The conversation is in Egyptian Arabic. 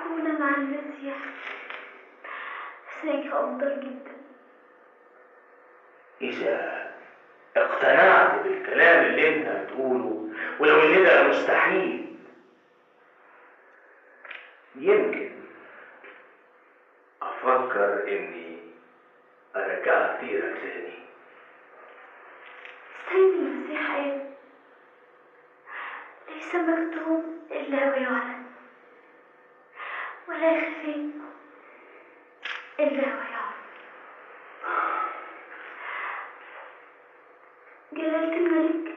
هنا مع المسيح هناك أفضل جدا إذا اقتنعت بالكلام اللي انت بتقوله ولو ان ده مستحيل يمكن افكر اني ارجعك ديرك تاني السيد المسيح قال ليس مكتوب إلا ويعلم ولا يخفي إلا ويعلم جلالة الملك